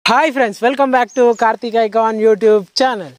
Hi friends welcome back to Karthik icon YouTube channel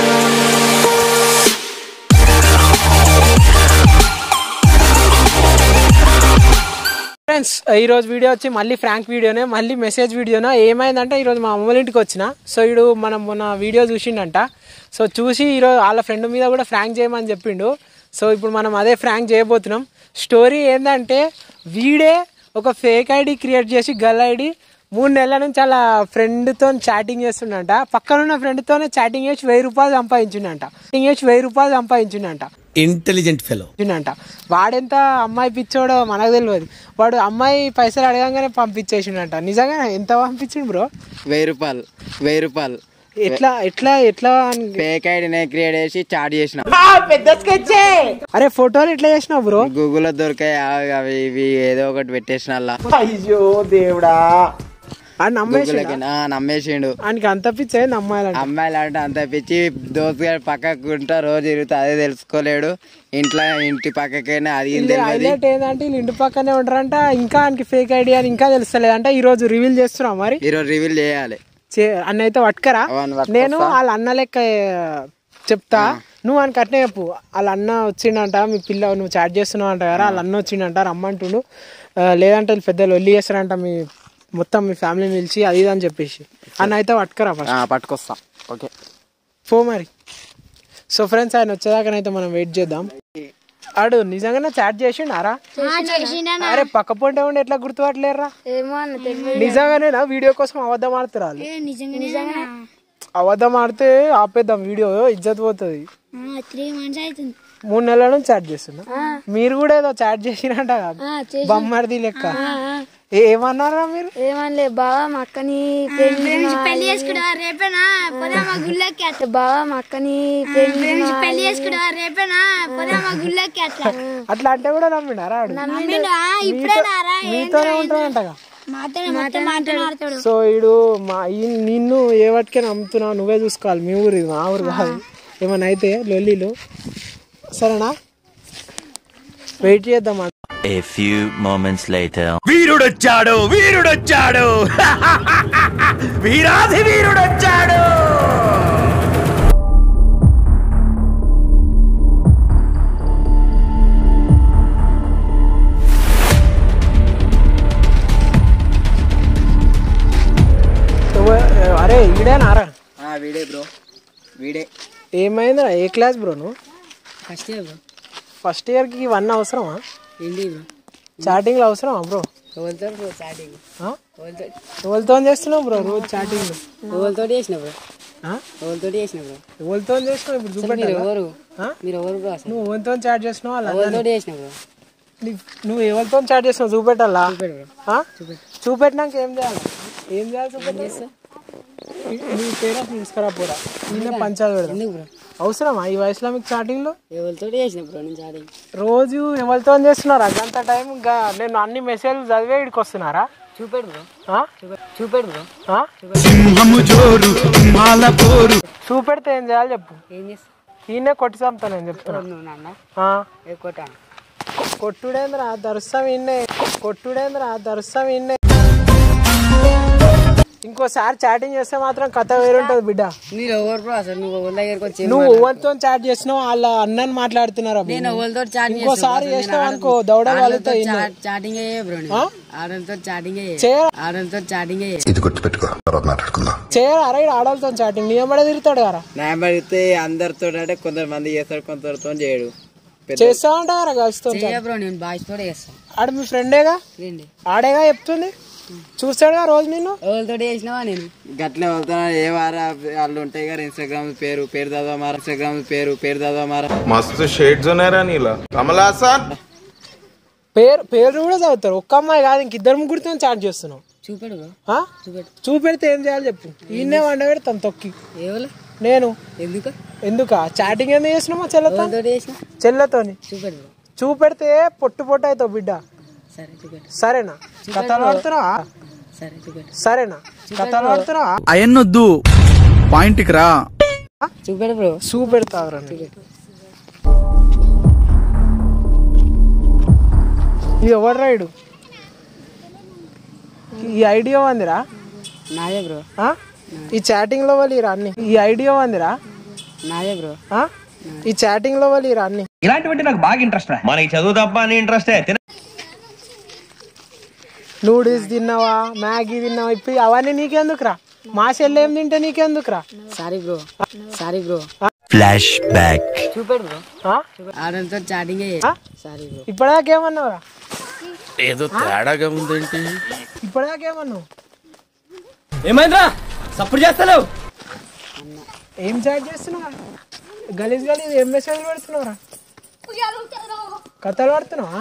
friends ఈ రోజు video వచ్చి మళ్ళీ ఫ్రాంక్ వీడియోనే మళ్ళీ మెసేజ్ వీడియోనా ఏమైందంటే ఈరోజు మా అమ్మల ఇంటికి వచ్చిన సో ఇడు మనం మొన్న వీడియో చూసిండంట సో చూసి ఈరోజు వాళ్ళ ఫ్రెండ్ మీద కూడా ఫ్రాంక్ చేయమని చెప్పిండు సో ఇప్పుడు మనం అదే ఫ్రాంక్ చేయబోతున్నాం స్టోరీ ఏంటంటే వీడే ఒక ఫేక్ ఐడి క్రియేట్ చేసి గల్ ఐడి మూడు నెలల నుంచి అలా ఫ్రెండ్తో చాటింగ్ చేస్తుండంట పక్కన ఉన్న ఫ్రెండ్తోనే చాటింగ్ చేసి వెయ్యి రూపాయలు సంపాదించిండంట చాటింగ్ చేసి వెయ్యి రూపాయలు సంపాదించిండంట ఇంటెలిజెంట్ ఫెలో అంట వాడెంత అమ్మాయి పిచ్చోడో మనకు తెలియదు వాడు అమ్మాయి పైసలు అడగంగానే పంపించేసిండంట నిజంగా ఎంత పంపించిండు బ్రో వెయ్యి రూపాయలు వెయ్యి రూపాయలు ఎట్లా ఎట్లా ఎట్లా అని- ఫేక్ ఐడినే క్రియేట్ చేసి చాట్ చేసిన అరే ఫోటోలు ఎట్లా చేసినావు బ్రో గూగుల్లో దొరికాయి అవి అవి ఇవి ఏదో ఒకటి పెట్టేసిన అలా అని నమ్మేసి గూగుల్కి ఆ, నమ్మేసిండు ఆయనకి అంత పిచ్చి అయింది అమ్మాయిలంట అమ్మాయిలు అంటే అంత పిచ్చి దోస్తుగాడు పక్కకు ఉంటా రోజు తిరుగుతా అదే తెలుసుకోలేడు ఇంట్లో ఇంటి పక్కకైనా అది ఏం తెలియదు హైలైట్ ఏంటంటే వీళ్ళు ఇంటి పక్కనే ఉంటారంట ఇంకా ఆయనకి ఫేక్ ఐడియా అని ఇంకా తెలుస్తలేదంట ఈ రోజు రివీల్ చేస్తున్నాం మరి ఈరోజు రివీల్ చేయాలి చే- అన్న అయితే పట్టుకరా అవును, పట్టుకొస్తా. నేను వాళ్ళ అన్న లెక్క ఏ, చెప్తా నువ్వు అని కట్నే చెప్పు వాళ్ళ అన్న వచ్చిండంట మీ పిల్ల నువ్వు చాట్ చేస్తున్నావు అంట కదా వాళ్ళ అన్న వచ్చిండంట రమ్మంటుండు ఆ, లేదంటే వీళ్ళు పెద్దలు వెళ్ళి చేస్తారంట మీ మొత్తం మీ ఫ్యామిలీని పిలిచి అది ఇది అని చెప్పేసి అన్న అయితే పట్టుకరా ఫస్ట్ ఆ, పట్టుకొస్తా ఓకే పో మరి సో ఫ్రెండ్స్ ఆయన వచ్చేదాకానైతే మనం వెయిట్ చేద్దాం ఆడు నిజంగానే చాట్ చేసిండారా అరే పక్క పొంటే ఉండి ఎట్లా గుర్తుపట్టలేరా ఏమో అన్న తెలియదు నిజంగానేనా వీడియో కోసం అబద్ధం ఆడుతారు వాళ్ళు నిజంగా అబద్ధం ఆడితే ఆపేద్దాం వీడియో ఇజ్జత్ పోతుంది త్రీ మంత్స్ అవుతుంది మూడు నెలల నుంచి చాట్ చేస్తున్నా మీరు కూడా ఏదో చాట్ చేసినట్ట ఆ, చేసి- బొమ్మర్ది లెక్క ఏ- ఏమన్నారా మీరు ఏమనలే బావా మా అక్కని పెళ్లి చేసుకుడా రేపేనా పోదా మా గుళ్ళకి అట్లా బావా మా అక్కని పెళ్లి చేసుకుడా రేపేనా పోదా మా గుళ్ళకి అట్లా అట్లా అంటే కూడా నమ్మినారా ఆడు ఇప్పుడే నారా మీతోనే ఉంటాడంటగా మాతోనే మొత్తం మాట్లాడతాడు సో ఈడు మా ఈ- నిన్ను ఏ వాటికే నమ్ముతున్నావు నువ్వే చూసుకోవాలి మీ ఊరు ఇది మా ఊరు కాదు ఏమన్నా అయితే లొల్లీలు సరేనా వెయిట్ చేద్దాం అన్న. A few moments later. వీరుడొచ్చాడు వీరుడొచ్చాడు వీరాధి వీరుడొచ్చాడు ఎవ- అరే ఈడేనారా ఆ, వీడే బ్రో వీడే ఏమైందిరా ఏ క్లాస్ బ్రో నువ్వు ఫస్ట్ ఇయర్ బ్రో ఫస్ట్ ఇయర్కి ఇవన్నీ అవసరమా ఏంటి బ్రో చాటింగ్లో అవసరమా బ్రో ఎవరితో బ్రో చాటింగ్ ఆ? ఎవరితో చేస్తున్నావు బ్రో రోజు చాటింగ్ ఎవరితో చేసిన బ్రో ఎవరితో చేసిన బ్రో ఎవరితో చేస్తున్నావు ఇప్పుడు చూపెట్టాలి ఎవరు మీరు ఎవరు బ్రో అసలు నువ్వు ఎవరితో చాట్ చేస్తున్నావు అలా ఎవరితో చేసిన బ్రో నువ్వు ఎవరితో చాట్ చేస్తున్నావు చూపెట్టాలా ఆ? చూపెట్టినాక ఏం చేయాలి ఏం చేయాలి చూపెట్టాలి నీ పేరెంట్స్ తీసుకురా పోరా నిన్నే పంచాలు పెడదాం ఎందుకు బ్రో అవసరమా ఈ వయసులో మీకు చాటింగ్ లో ఎవరితో చేసిన బ్రో నేను చాటింగ్ రోజు ఎవరితో చేస్తున్నారా గంట టైం ఇంకా నేను అన్ని మెసేజ్లు చదివే ఇక్కడికి వస్తున్నారా చూపెడు బ్రో ఆ? చూపెడు బ్రో ఆ? సింహము జోరు సింహాల పోరు చూపెడితే ఏం చేయాలి చెప్పు ఏం చేస్తా ఈయనే కొట్టి చంపుతా నేను చెప్తున్నా నువ్వు నాన్న ఆ. ఏ కొట్టాను కొట్టుడేంద్రా దరుస్తాం ఇన్నే కొట్టుడేంద్రా దరుస్తాం ఇన్నే ఇంకోసారి చాటింగ్ చేస్తే మాత్రం కథ వేరుంటది బిడ్డ మీరు ఎవరు బ్రో అసలు నువ్వు ఎవరి దగ్గరికి వచ్చి నువ్వు ఎవరితో చాట్ చేసినావు వాళ్ళ అన్నని మాట్లాడుతున్నారా నేను ఎవరితో చాటింగ్ ఇంకోసారి చేసినావు అనుకో దౌడ వాళ్ళతో చాటింగ్ అయ్యే బ్రో ఆ? ఆడలతో చాటింగ్ అయ్యే చేయరా ఆడలతో చాటింగ్ అయ్యే ఇది గుర్తుపెట్టుకో తర్వాత మాట్లాడుకుందాం చేయరా అరే ఈడు ఆడవాళ్ళతో చాటింగ్ నీ ఎంబడే తిరుగుతాడు కదా నాబడితే అందరితో అంటే కొందరు మంది చేస్తారు కొందరితో చేయడు చేస్తా ఉంటారా గర్ల్స్తో చెయ్య బ్రో నేను బాయ్స్ కూడా చేస్తాను ఆడు మీ ఫ్రెండేగా ఏంటి ఆడేగా చెప్తుంది చూస్తాడుగా రోజు నిన్ను ఎవరితో చేసినావా నేను గట్లే వెళ్తా ఏ వారా వాళ్ళు ఉంటాయి కదా ఇన్స్టాగ్రామ్ పేరు పేరు దాదా మారా ఇన్స్టాగ్రామ్ పేరు పేరు దాదా మారా मस्त शेड्स ఉన్నారా నీలా కమల్ హాసన్ పేరు పేరు కూడా చదువుతారు ఒక్క అమ్మాయి కాదు ఇంక ఇద్దరు ముగ్గురితో చాట్ చేస్తున్నావు చూపెడు బ్రో ఆ? చూపెడు చూపెడితే ఏం చేయాలి చెప్పు ఈయనే వండ పెడతాను తొక్కి ఎవరు నేను ఎందుకు ఎందుకా చాటింగ్ ఎందుకు చేసినామా చెల్లతో ఎవరితో చేసిన చెల్లతోని చూపెడు బ్రో చూపెడితే పొట్టు పొట్టు అవుతావు బిడ్డ సరే చూపెడు సరేనా కథలు ఆడుతున్నావా సరే చూపెడు సరేనా కథలు ఆడుతున్నావా అయన్నొద్దు పాయింట్కి రా చూపెడు బ్రో చూపెడతావురా ఇది ఎవరు రైడు ఈ ఐడియా వందిరా నాదే బ్రో ఆ? ఈ చాటింగ్ లో వాళ్ళు ఇరా అన్ని ఈ ఐడియా వందిరా నాదే బ్రో ఆ? ఈ చాటింగ్ లో వాళ్ళు ఇరా అన్ని మనకి చదువు తప్ప అని ఇంట్రెస్టే నూడిల్స్ తిన్నావా మ్యాగీ తిన్నావా ఇప్పుడు అవన్నీ నీకెందుకురా మా చెల్లి ఏం తింటే నీకెందుకురా sorry bro sorry bro Flashback. చూపెడు బ్రో ఆ? ఆడంతో చాటింగ్ ఆ? సారీ బ్రో ఇప్పటిదాకా ఏమన్నావురా ఏదో తేడాగా ఉందేంటి ఇప్పటిదాకా ఏమన్నావు ఏమైందిరా సపోర్ట్ చేస్తలేవు ఏం చాట్ చేస్తున్నావా గలీజ్ గలీజ్ ఏం మెసేజ్ పెడుతున్నావురా కథలు పడుతున్నావా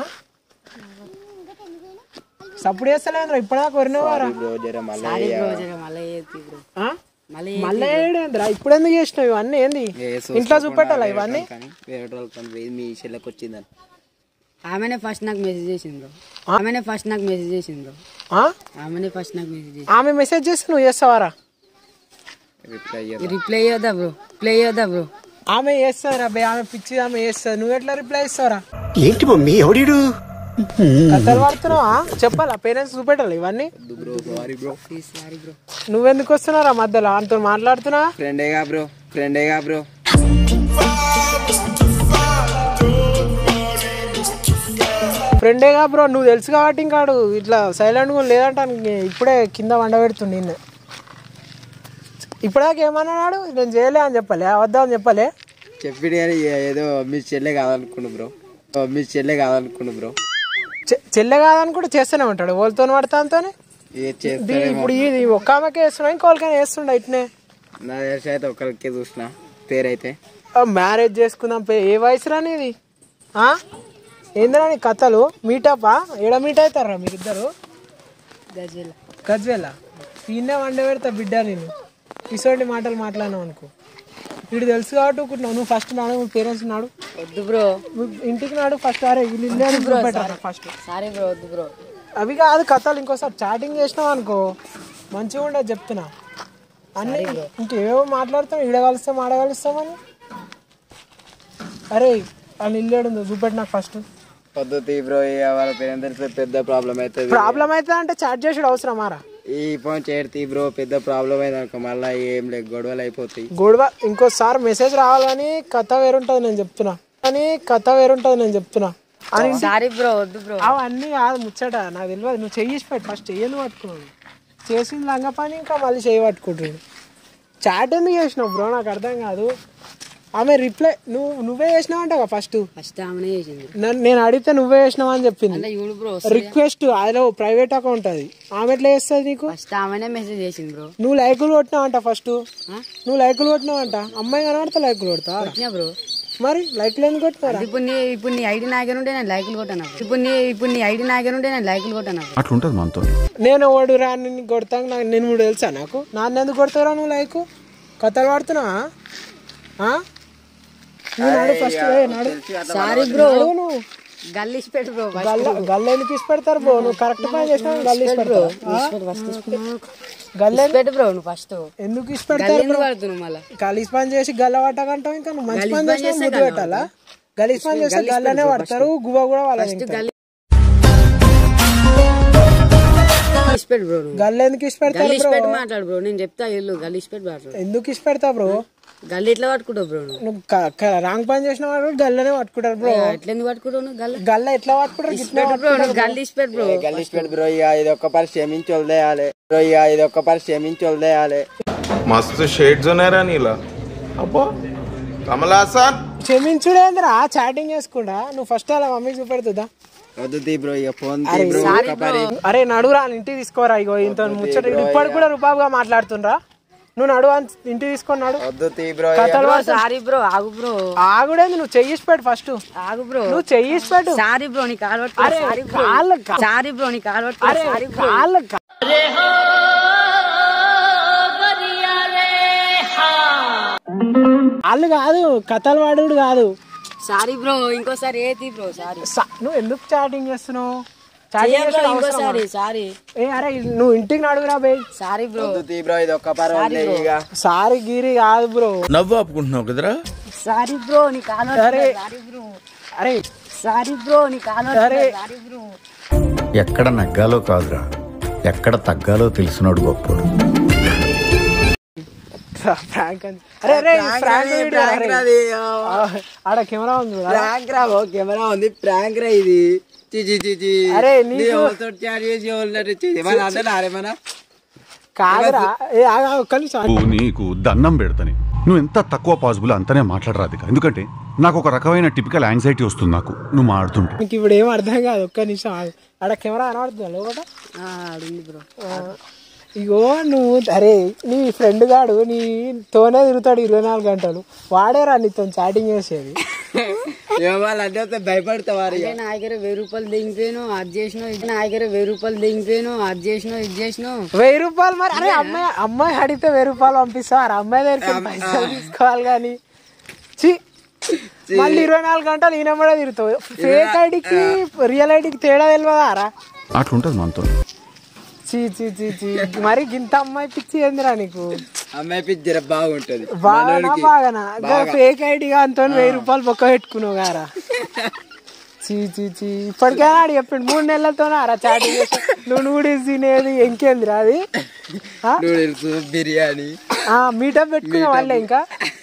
సప్పుడు చేస్తలేదురా ఇప్పటిదాకా కొరినవారా సారీ బ్రో జర మళ్ళీ ఏతి బ్రో మళ్ళీ మళ్ళీ ఏంటిరా ఇప్పుడు ఎందుకు చేసినావు ఇవన్నీ ఏంది ఇంట్లో చూపెట్టాలా ఇవన్నీ కానీ వేరే వాళ్ళతో పోయి మీ చెల్లెకి వచ్చిందని ఆమెనే ఫస్ట్ నాకు మెసేజ్ చేసింది బ్రో ఆమెనే ఫస్ట్ నాకు మెసేజ్ చేసింది బ్రో ఆ? ఆమెనే ఫస్ట్ నాకు మెసేజ్ చేసింది ఆమె మెసేజ్ చేస్తే నువ్వు చేస్తావారా రిప్లై చేయొద్దా బ్రో రిప్లై చేయొద్దా బ్రో ఆమె చేస్తారా బే ఆమె పిచ్చి ఆమె చేస్తుంది నువ్వు ఎట్లా రిప్లై ఇస్తావరా ఏంటి మమ్మీ ఎవడీడు కథలు పడుతున్నావా చెప్పాలా పేరెంట్స్ చూపెట్టాలి ఇవన్నీ bro sorry bro please sorry bro నువ్వెందుకు వస్తున్నారా మధ్యలో అంత మాట్లాడుతున్నావా ఫ్రెండేగా బ్రో ఫ్రెండేగా బ్రో ఫ్రెండేగా బ్రో నువ్వు తెలుసు కాబట్టి ఇంకాడు ఇట్లా సైలెంట్ గా లేదంట ఇప్పుడే కింద వండబెడుతుంది నిన్ను ఇప్పటిదాకా ఏమన్నాడు నేను చేయలే అని చెప్పలే వద్దా అని చెప్పలే చెప్పిడు కానీ ఏదో మీ చెల్లె కాదనుకున్నా బ్రో మీ చెల్లె కాదనుకున్నా బ్రో చె- చెల్లె కాదనుకుంటే చేస్తూనే ఉంటాడు వాళ్ళతో పడతాంతో ఏ చేస్తే ఇప్పుడు ఇది ఒక్క ఆమెకే వేస్తున్నా ఇంకోళ్ళకైనా వేస్తుండ ఇట్నే నా తెలిసి అయితే ఒకరికి చూసిన పేరైతే మ్యారేజ్ చేసుకుందాం పే ఏ వయసు రాని ఇది ఆ? ఏందిరా నీ కథలు మీటపా ఏడ మీట్ అవుతారా మీరిద్దరు గజల్ గజ్వేలా ఈయనే వండ పెడతా బిడ్డ నేను ఇటువంటి మాటలు మాట్లాడినావు అనుకో వీడు తెలుసు కాబట్టి ఊరుకుంటున్నావు. నువ్వు ఫస్ట్ నాడు మీ పేరెంట్స్ నాడు వద్దు బ్రో నువ్వు ఇంటికి నాడు ఫస్ట్ అరే వీళ్ళు ఇల్లే అని చూపెట్టారా ఫస్ట్ సారీ బ్రో వద్దు బ్రో అవి కాదు కథలు ఇంకోసారి చాటింగ్ చేసినావు అనుకో మంచిగా ఉండదు చెప్తున్నా అన్ని ఇంకేవో మాట్లాడుతాం ఈడ కలుస్తాం ఆడ కలుస్తామని అరే అని ఇల్లేడు చూపెట్టి నాకు ఫస్ట్ వద్దు తీ బ్రో ఇక వాళ్ళ పేరెంట్స్ పెద్ద ప్రాబ్లం అవుతుంది ప్రాబ్లం అయితే అంటే చాట్ చేసుడు అవసరమారా ఈ ఫోన్ చేయడు తీ బ్రో పెద్ద ప్రాబ్లం అయింది అనుకో మళ్ళీ ఏం లేదు గొడవలు అయిపోతాయి గొడవ ఇంకోసారి మెసేజ్ రావాలని కథ వేరుంటది నేను చెప్తున్నా అని కథ వేరుంటది నేను చెప్తున్నా అని సారీ బ్రో వద్దు బ్రో అవన్నీ కాదు ముచ్చట నాకు తెలియదు నువ్వు చెయ్యి పెట్టు ఫస్ట్ చెయ్యను పట్టుకున్నావు చేసింది లంగ పని ఇంకా మళ్ళీ చెయ్యి పట్టుకుంటున్నాడు చాట్ ఎందుకు చేసినావు బ్రో నాకు అర్థం కాదు ఆమె రిప్లై నువ్వు నువ్వే చేసినావు అంటావా ఫస్ట్ ఫస్ట్ ఆమెనే చేసింది నేను అడిగితే నువ్వే చేసినావు అని చెప్పింది అంటే చూడు బ్రో రిక్వెస్ట్ అదో ప్రైవేట్ అకౌంట్ అది ఆమె ఎట్లా చేస్తుంది నీకు ఫస్ట్ ఆమెనే మెసేజ్ చేసింది బ్రో నువ్వు లైకులు కొట్టినావంట ఫస్ట్ నువ్వు లైకులు కొట్టినావంట అమ్మాయి కనబడితే లైకులు కొడతా బ్రో మరి లైకులు ఎందుకు కొట్టినారా ఇప్పుడు నీ ఇప్పుడు నీ ఐడి నా దగ్గర ఉంటే నేను లైకులు కొట్టాను అప్పుడు. ఇప్పుడు నీ ఇప్పుడు నీ ఐడి నా దగ్గర ఉంటే నేను లైకులు కొట్టాను అప్పుడు. అట్లుంటది మనతో నేను ఓడు రా నిన్ను కొడతాను నాకు నేను కూడా తెలుసా నాకు నాన్న ఎందుకు కొడతావురా నువ్వు లైక్ కథలు పడుతున్నావా ఆ? నువ్వు నాడు ఫస్ట్ నాడు సారీ బ్రో నడువు నువ్వు గల్లీసి పెట్టు బ్రో గల్ల గల్ల ఎందుకు ఇసి పెడతారు బ్రో నువ్వు కరెక్ట్ పని చేసినావు గల్ల ఇసి పెడతావు గల్ల పెట్టు బ్రో నువ్వు ఫస్ట్ ఎందుకు ఇసి పెడతారు ఎందుకు పడుతున్నావు మళ్ళా గలీస్ పని చేసి గల్ల పట్టకంటావు ఇంకా నువ్వు మంచి పని చేసి ముద్దు పెట్టాలా గలీస్ పని చేస్తే గల్లనే పడతారు గువ్వ కూడా వాళ్ళ గల్లీ గల్లీసి పెట్టు బ్రో నువ్వు గల్ల ఎందుకు ఇసి పెడతారు గల్లీసి బ్రో పెట్టి మాట్లాడు బ్రో నేను చెప్తా ఇల్లు గల్లీసి పెట్టి మాట్లాడు ఎందుకు ఇసి పెడతావు బ్రో గల్లీ ఎట్లా పట్టుకుంటావు బ్రో నువ్వు నువ్వు క- క- రాంగ్ పని చేసిన వాడు గల్లనే పట్టుకుంటారు బ్రో ఎట్లా ఎందుకు పట్టుకుంటావు నువ్వు గల్ల గల్ల ఎట్లా పట్టుకుంటారు గిట్లనే పెట్టు బ్రో నువ్వు గల్లీసి పెట్టు బ్రో గలీష్ పెట్టి బ్రో ఇక ఇది ఒక్క పరి క్షమించి వదిలేయాలి బ్రో ఇక ఇది ఒక్క పరి క్షమించి వదిలేయాలి मस्त शेड्स ఉన్నాయరా నీలా అబ్బో కమల్ హాసన్ క్షమించుడేంద్రా చాటింగ్ చేసుకుండా నువ్వు ఫస్ట్ అలా మమ్మీకి చూపెడుతుందా వద్దు తీ బ్రో ఇక ఫోన్ తీ బ్రో ఒక్క పరి అరే నడురా ఇంటికి తీసుకోరా ఇగో ఇంత ముచ్చట ఇప్పటికి కూడా రూపాబుగా మాట్లాడుతుండ్రా నువ్వు నడువు అని ఇంటికి తీసుకొని నడు వద్దు తీ బ్రో ఇక. కథలు పడుతు- సారీ బ్రో ఆగు బ్రో ఆగుడేంది నువ్వు చెయ్యిసి పెట్టు ఫస్ట్ ఆగు బ్రో నువ్వు చెయ్యిసి పెట్టు సారీ బ్రో నీ కాలు పట్టుకో అరే సారీ బ్రో కాళ్ళ కా- సారీ బ్రో నీ కాలు పట్టుకో అరే సారీ బ్రో కాళ్ళ కా- వాళ్ళు కాదు కథలు వాడుడు కాదు సారీ బ్రో ఇంకోసారి ఏది బ్రో సారీ స- నువ్వు ఎందుకు చాటింగ్ చేస్తున్నావు చాటింగ్ చెయ్య బ్రో చేసిన ఇంకోసారి సారీ ఏ అరే నువ్వు ఇంటికి నడుగురా బే సారీ బ్రో వద్దు తీ బ్రో ఇది ఒక్క పరి వదిలే ఇక సారీ గీరి కాదు బ్రో నవ్వు ఆపుకుంటున్నావు కదరా సారీ బ్రో నీ కాలు అరే. పట్టుకో సారీ బ్రో అరే సారీ బ్రో నీ కాలు అరే. పట్టుకో సారీ బ్రో ఎక్కడ నగ్గాలో కాదురా ఎక్కడ తగ్గాలో తెలిసినోడు గొప్పోడు ఫ్రాంక్ అని అరే అరే ఫ్రాంక్ అది, వీడియో prank అరే. రా అది, ఆ. ఆ, ఆడ కెమెరా ఉంది చూడు. ప్రాంక్ రా ఓ కెమెరా ఉంది ప్రాంక్ రా ఇది చి చి చి చి అరే, నీ నీకు- ఎవరితో చాట్ చేసి ఎవరితో చి- ఏమన్నా అంటే అరేమన్నా కాదురా ఏ ఆగు, ఆగు, ఒక్క నిమిషం నువ్వు నీకు దండం పెడతని నువ్వు ఎంత తక్కువ పాసిబుల్ అంతనే మాట్లాడరాదు ఎందుకంటే నాకు ఒక రకమైన టిపికల్ యాంగ్జైటీ వస్తుంది నాకు నువ్వు మాడుతుంటే నీకు ఇప్పుడు ఏం అర్థం కాదు ఒక్క నిమిషం ఆగు. ఆడ కెమెరా కనబడుతుందా లోపల బ్రో ఇగో నువ్వు అరే నీ ఫ్రెండ్ గాడు నీ తోనే తిరుగుతాడు ఇరవై నాలుగు గంటలు వాడేరా నీతో చాటింగ్ చేసేది ఏమన్నా అంటే వస్తే భయపడతావారు ఇక. నా దగ్గర వెయ్యి రూపాయలు దిగిపోయాను అది చేసినావు ఇది నా దగ్గర వెయ్యి రూపాయలు దిగిపోయాను అది చేసినావు ఇది చేసినావు వెయ్యి రూపాయలు మరి అరే అమ్మాయి అమ్మాయి అడిగితే వెయ్యి రూపాయలు పంపిస్తారు అమ్మాయి దగ్గరికి పైసలు తీసుకోవాలి కానీ చి మళ్ళీ ఇరవై నాలుగు గంటలు ఈయన కూడా తిరుగుతావు ఫేక్ ఐడికి రియల్ ఐడికి తేడా తెలియదారా అట్లుంటది మనతో చీ చీ చీ చీ మరి గింత అమ్మాయి పిచ్చి ఏందిరా నీకు అమ్మాయి పిజ్జర బాగుంటది బాగానా మనోడికి. బాగానా ఫేక్ ఐడిగా అంత వెయ్యి రూపాయలు బొక్క పెట్టుకున్నావు గారా చీ చీ చీ ఇప్పటికైనా ఆడు చెప్పిండు మూడు నెలలతోనే అరా చాటింగ్ చేసి నువ్వు నూడిల్స్ తినేది ఇంకేందిరా అది నూడిల్స్ బిర్యానీ మీటప్ పెట్టుకునే వాళ్ళే ఇంకా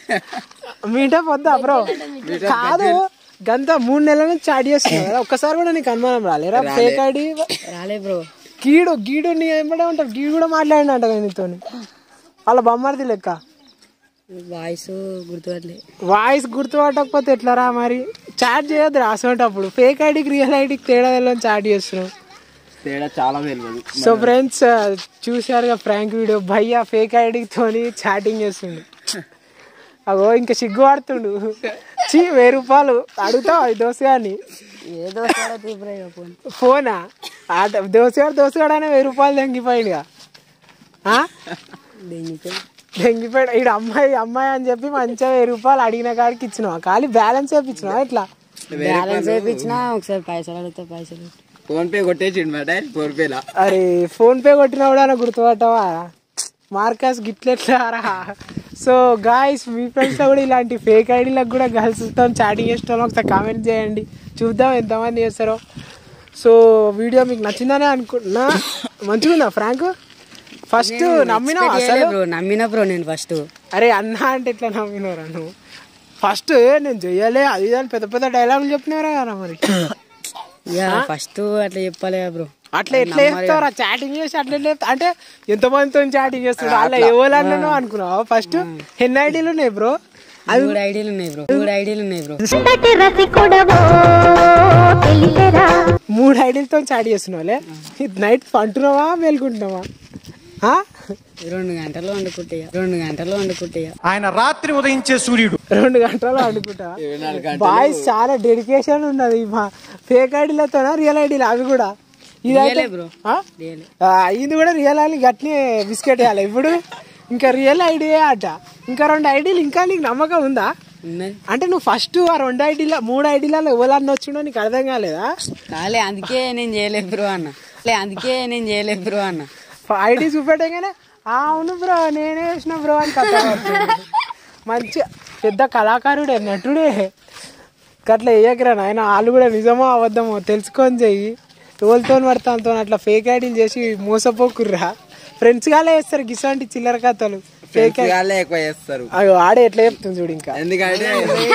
మీటప్ వద్దా బ్రో కాదు గంత మూడు నెలల నుంచి చాట్ చేస్తున్నావు కదా ఒక్కసారి కూడా నీకు అనుమానం రాలేరా ఫేక్ ఐడి రాలే బ్రో గీడు గీడు నీ ఏమంటే ఉంటారు గీడు కూడా మాట్లాడినట్ట కదా నీతో వాళ్ళ బొమ్మరిది లెక్క వాయిస్ గుర్తుపట్టలే వాయిస్ గుర్తుపట్టకపోతే ఎట్లారా మరి చాట్ చేయొద్దు రాసేటప్పుడు ఫేక్ ఐడికి రియల్ ఐడికి తేడా తెలియని చాట్ చేస్తున్నావు తేడా చాలా తెలియదు సో ఫ్రెండ్స్ చూసారుగా ఫ్రాంక్ వీడియో భయ్య ఫేక్ ఐడితోని చాటింగ్ చేస్తుండు అగో ఇంకా సిగ్గు పడుతుండు చీ వెయ్యి రూపాయలు అడుగుతావు ఈ దోసగాడిని ఏదో తీపురే ఫోన్ ఫోనా ఆట దోసగాడు దోసగాడు అనే వెయ్యి రూపాయలు దెంగిపోయిందిగా ఆ? దిగిపోయి దెంగిపోయాడు ఈడు అమ్మాయి అమ్మాయి అని చెప్పి మంచిగా వెయ్యి రూపాయలు అడిగిన కాడికి ఇచ్చినావా ఖాళీ బ్యాలెన్స్ వేపించినావా ఇట్లా బ్యాలెన్స్ వేయించినా ఒకసారి పైసలు అడిగితే పైసలు ఫోన్ పే కొట్టేసిండు మాట ఫోన్ పేలా అరే ఫోన్ పే కొట్టినా కూడా నాకు గుర్తుపట్టావా మార్కస్ గిట్లెట్లారా సో గాయస్ మీ ఫ్రెండ్స్ లో కూడా ఇలాంటి ఫేక్ ఐడీలకు కూడా గర్ల్స్ తో చాటింగ్ చేసిన ఒకసారి కామెంట్ చేయండి చూద్దాం ఎంతమంది చేస్తారో సో వీడియో మీకు నచ్చిందనే అనుకుంటున్నా మంచిగుందా ఫ్రాంక్ ఫస్ట్ నమ్మినావు అసలు బ్రో నమ్మిన బ్రో నేను ఫస్ట్ అరే అన్న అంటే ఎట్లా నమ్మినవరా నువ్వు ఫస్ట్ నేను చెయ్యలే అది ఇది అని పెద్ద పెద్ద డైలాగులు చెప్పినవరా కదా మరి ఫస్ట్ అట్లా చెప్పాలి బ్రో అట్లా ఎట్లా చెప్తావురా చాటింగ్ చేసి అట్లా ఎట్లా చెప్తా అంటే ఎంతమందితో చాటింగ్ చేస్తున్నాడు అలా ఎవరన్నానో అనుకున్నావు ఫస్ట్ ఎన్ని ఐడీలు ఉన్నాయి బ్రో మూడు ఐడియాలు ఉన్నాయి బ్రో మూడు ఐడియాలు ఉన్నాయి బ్రో మూడు ఐడీలతో చాట్ చేస్తున్నావులే నైట్ పంటున్నావా మేల్కుంటున్నావా ఆ? రెండు గంటలు వండుకుంటాయా రెండు గంటలు వండుకుంటాయా ఆయన రాత్రి ఉదయించే సూర్యుడు రెండు గంటలు అనుకుంటా బాయ్స్ చాలా డెడికేషన్ ఉన్నది మా ఫేక్ ఐడీలతోనా రియల్ ఐడీలు అవి కూడా ఇదైతే రియలే బ్రో ఆ? రియలే ఆ, ఇది కూడా రియల్ అని గట్లే బిస్కెట్ వేయాలి ఇప్పుడు ఇంకా రియల్ ఐడి అట ఇంకా రెండు ఐడీలు ఇంకా నీకు నమ్మకం ఉందా ఉన్నది అంటే నువ్వు ఫస్ట్ ఆ రెండు ఐడీల మూడు ఐడీలలో ఎవరన్నా వచ్చిండో నీకు అర్థం కాలేదా కాలే అందుకే నేను చేయలేదు బ్రో అన్న లే అందుకే నేను చేయలేదు బ్రో అన్న ఐడి చూపెట్టగానే "ఆ, అవును బ్రో నేనే వేసిన బ్రో అని కథ పడుతుంది. మంచి పెద్ద కళాకారుడే నటుడే అట్లా వేయకరా నాయన వాళ్ళు కూడా నిజమో అబద్ధమో తెలుసుకొని చెయ్యి ఎవరితో పడతాంతో అట్లా ఫేక్ ఐడీలు చేసి మోసపోకుర్రా ఫ్రెండ్స్ గాలే వేస్తారు గిసంటి చిల్లర కథలు ఫేక్ ఫ్రెండ్స్ గాళ్ళే ఎక్కువ చేస్తారు అయ్యో ఆడే ఎట్లా చెప్తుంది చూడు ఇంకా ఎందుకంటే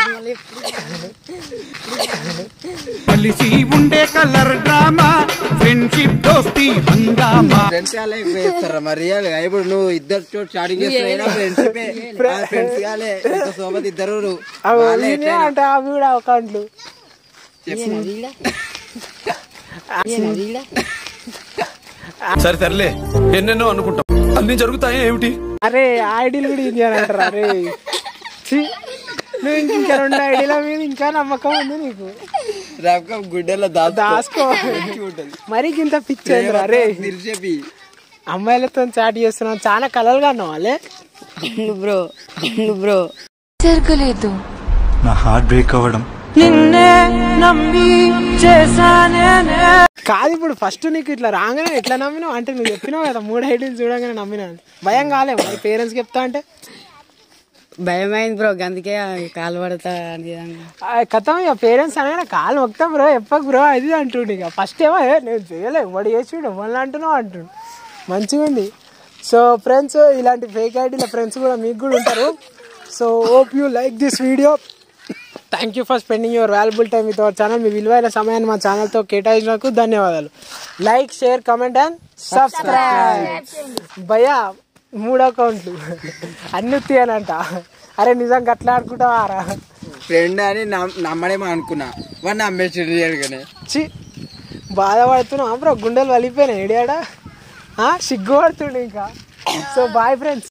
కలిసి ఉండే కలర్ డ్రామా ఫ్రెండ్షిప్ దోస్తి హంగామా ఫ్రెండ్స్ గాళ్ళే ఎక్కువ చేస్తారు మరి రియల్ గా ఇప్పుడు నువ్వు ఇద్దరు చోటు స్టార్టింగ్ చేస్తున్నా ఫ్రెండ్షిప్ ఫ్రెండ్స్ గాలే ఇంత సోబత్ ఇద్దరు అవి వాళ్ళే ఈయనే అంట అవి కూడా అకౌంట్లు ఈయన వీడా ఈయన వీడా సరే సర్లే ఎన్నెన్నో అనుకుంటాం అన్ని జరుగుతాయి ఏమిటి అరే ఆ ఐడీలు కూడా ఇది అని అంటారా అరే ఛీ, నువ్వు ఇంక ఇంకా రెండు ఐడీల మీద ఇంకా నమ్మకం ఉంది నీకు రకం గుడ్డెలో దాసుకో మరి ఇంత పిచ్చేంద్రా అరే చెప్పి అమ్మాయిలతో చాట్ చేస్తున్నావు చాలా కలలుగా అన్నావు వాళ్ళే అవును బ్రో అవును బ్రో జరగలేదు నా హార్ట్ బ్రేక్ అవ్వడం కాదు ఇప్పుడు ఫస్ట్ నీకు ఇట్లా రాగానే ఎట్లా నమ్మినావు అంటే నువ్వు చెప్పినావు కదా మూడు ఐడీలు చూడగానే నమ్మినా అని. భయం కాలే మరి పేరెంట్స్ చెప్తా అంటే భయం అయింది బ్రో అందుకే కాలు పడతా అని ఆ కథం ఇక పేరెంట్స్ అనగానే కాలు మొక్తా బ్రో చెప్పకు బ్రో అది అంటుండు ఇక ఫస్ట్ ఏమో "ఏ, నేను చేయలేదు వాడు చేసిండు మళ్ళీ అంటున్నావు అంటుండు మంచిగా ఉంది సో ఫ్రెండ్స్ ఇలాంటి ఫేక్ ఐడీల ఫ్రెండ్స్ కూడా మీకు కూడా ఉంటారు so hope you like this video thank you for spending your valuable time with our channel మీ విలువైన సమయాన్ని మా ఛానల్తో కేటాయించినందుకు ధన్యవాదాలు like share comment and subscribe భయ్యా మూడు అకౌంట్లు అన్ని తీయనంట అరే నిజంగా అట్లా అనుకుంటావారా ఫ్రెండ్ అని నమ్- నమ్మడేమో అనుకున్నా వాడు నమ్మేసి రియల్గానే చి బాధపడుతున్నా బ్రో గుండెలు వలిపోయినాయి ఏడాడా సిగ్గుపడుతుండే ఇంకా సో బాయ్ ఫ్రెండ్స్